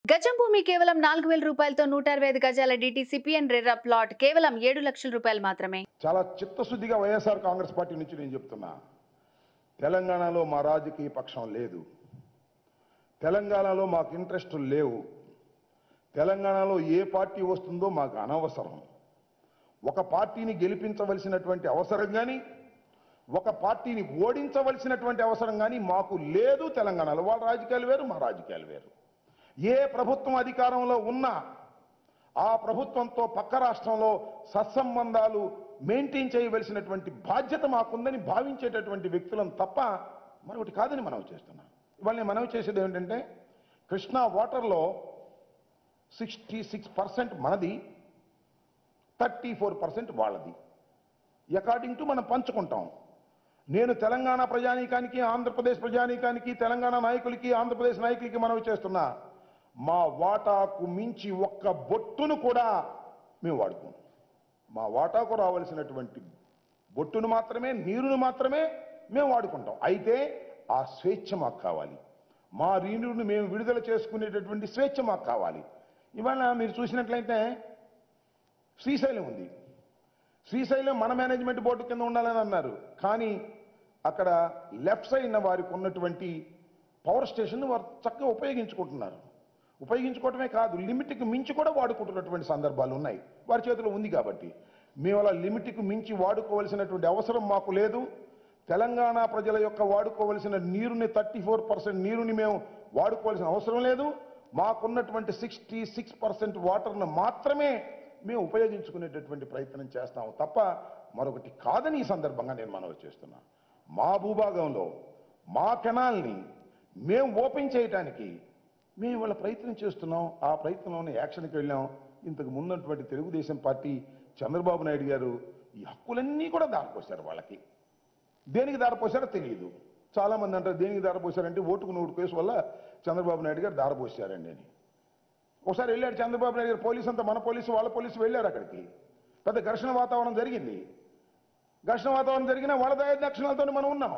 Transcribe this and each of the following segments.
గజం భూమి కేవలం నాలుగు వేల రూపాయలతో నూట అరవై ఐదు గజాల డిటిసిపిఎన్ రెర్రా ప్లాట్ కేవలం ఏడు లక్షల రూపాయలు మాత్రమే చాలా చిత్తశుద్ధిగా వైఎస్ఆర్ కాంగ్రెస్ పార్టీ నుంచి నేను చెప్తున్నా తెలంగాణలో మా రాజకీయ పక్షం లేదు తెలంగాణలో మాకు ఇంట్రెస్ట్ లేవు తెలంగాణలో ఏ పార్టీ వస్తుందో మాకు అనవసరం ఒక పార్టీని గెలిపించవలసినటువంటి అవసరం కానీ ఒక పార్టీని ఓడించవలసినటువంటి అవసరం కానీ మాకు లేదు తెలంగాణలో వాళ్ళ రాజకీయాలు వేరు మా రాజకీయాలు వేరు ఏ ప్రభుత్వం అధికారంలో ఉన్నా ఆ ప్రభుత్వంతో పక్క రాష్ట్రంలో సత్సంబంధాలు మెయింటైన్ చేయవలసినటువంటి బాధ్యత మాకుందని భావించేటటువంటి వ్యక్తులను తప్ప మరొకటి కాదని మనం చేస్తున్నాం ఇవాళ నేను మనవి చేసేది ఏమిటంటే కృష్ణా వాటర్లో సిక్స్టీ సిక్స్ పర్సెంట్ మనది థర్టీ ఫోర్ పర్సెంట్ వాళ్ళది అకార్డింగ్ టు మనం పంచుకుంటాం నేను తెలంగాణ ప్రజానీకానికి ఆంధ్రప్రదేశ్ ప్రజానీకానికి తెలంగాణ నాయకులకి ఆంధ్రప్రదేశ్ నాయకులకి మనవి చేస్తున్నా మా వాటాకు మించి ఒక్క బొట్టును కూడా మేము వాడుకోం మా వాటాకు రావాల్సినటువంటి బొట్టును మాత్రమే నీరును మాత్రమే మేము వాడుకుంటాం అయితే ఆ స్వేచ్ఛ మాకు కావాలి మా నీరుని మేము విడుదల చేసుకునేటటువంటి స్వేచ్ఛ మాకు కావాలి ఇవాళ మీరు చూసినట్లయితే శ్రీశైలం ఉంది శ్రీశైలం మన మేనేజ్మెంట్ బోర్డు కింద ఉండాలని అన్నారు కానీ అక్కడ లెఫ్ట్ సైడ్ వారికి ఉన్నటువంటి పవర్ స్టేషన్ వారు చక్కగా ఉపయోగించుకుంటున్నారు ఉపయోగించుకోవటమే కాదు లిమిట్కి మించి కూడా వాడుకుంటున్నటువంటి సందర్భాలు ఉన్నాయి వారి చేతిలో ఉంది కాబట్టి మేము అలా లిమిట్కి మించి వాడుకోవలసినటువంటి అవసరం మాకు లేదు తెలంగాణ ప్రజల యొక్క వాడుకోవలసిన నీరుని థర్టీ ఫోర్ పర్సెంట్ నీరుని మేము వాడుకోవాల్సిన అవసరం లేదు మాకున్నటువంటి సిక్స్టీ సిక్స్ పర్సెంట్ వాటర్ను మాత్రమే మేము ఉపయోగించుకునేటటువంటి ప్రయత్నం చేస్తాము తప్ప మరొకటి కాదని ఈ సందర్భంగా నేను మనవి చేస్తున్నా మా భూభాగంలో మా కెనాల్ని మేము ఓపెన్ చేయటానికి మేము ఇవాళ ప్రయత్నం చేస్తున్నాం ఆ ప్రయత్నంలోనే యాక్షన్కి వెళ్ళాం ఇంతకు ముందున్నటువంటి తెలుగుదేశం పార్టీ చంద్రబాబు నాయుడు గారు ఈ హక్కులన్నీ కూడా దారిపోశారు వాళ్ళకి దేనికి దారిపోసారో తెలియదు చాలా మంది అంటారు దేనికి దారిపోసారంటే ఓటుకు నూరు కేసు వల్ల చంద్రబాబు నాయుడు గారు దారిపోసారండి అని ఒకసారి వెళ్ళాడు చంద్రబాబు నాయుడు గారు పోలీసు అంతా మన పోలీసు వాళ్ళ పోలీసు వెళ్ళారు అక్కడికి పెద్ద ఘర్షణ వాతావరణం జరిగింది ఘర్షణ వాతావరణం జరిగినా వాళ్ళ దక్షిణాలతో మనం ఉన్నాం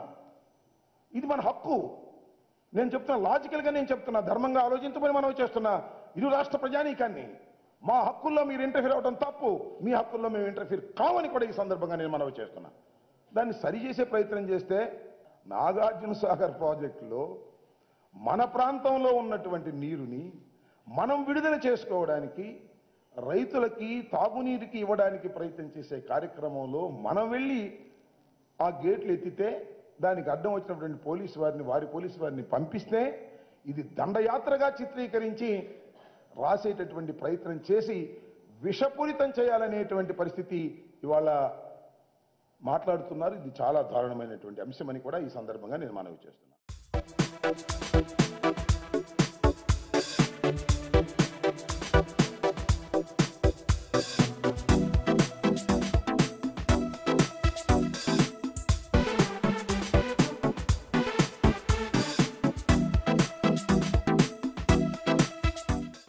ఇది మన హక్కు నేను చెప్తున్నా లాజికల్గా నేను చెప్తున్నా ధర్మంగా ఆలోచించమని మనం చేస్తున్నా ఇరు రాష్ట్ర ప్రజానీకాన్ని మా హక్కుల్లో మీరు ఇంటర్ఫీర్ అవడం తప్పు మీ హక్కుల్లో మేము ఇంటర్ఫీర్ కావని కూడా ఈ సందర్భంగా నేను మనవి చేస్తున్నా దాన్ని సరిచేసే ప్రయత్నం చేస్తే నాగార్జున సాగర్ ప్రాజెక్టులో మన ప్రాంతంలో ఉన్నటువంటి నీరుని మనం విడుదల చేసుకోవడానికి రైతులకి తాగునీరుకి ఇవ్వడానికి ప్రయత్నం చేసే కార్యక్రమంలో మనం వెళ్ళి ఆ గేట్లు ఎత్తితే దానికి అడ్డం వచ్చినటువంటి పోలీసు వారిని వారి పోలీసు వారిని పంపిస్తే ఇది దండయాత్రగా చిత్రీకరించి రాసేటటువంటి ప్రయత్నం చేసి విషపూరితం చేయాలనేటువంటి పరిస్థితి ఇవాళ మాట్లాడుతున్నారు ఇది చాలా దారుణమైనటువంటి అంశమని కూడా ఈ సందర్భంగా నేను మనవి చేస్తున్నాను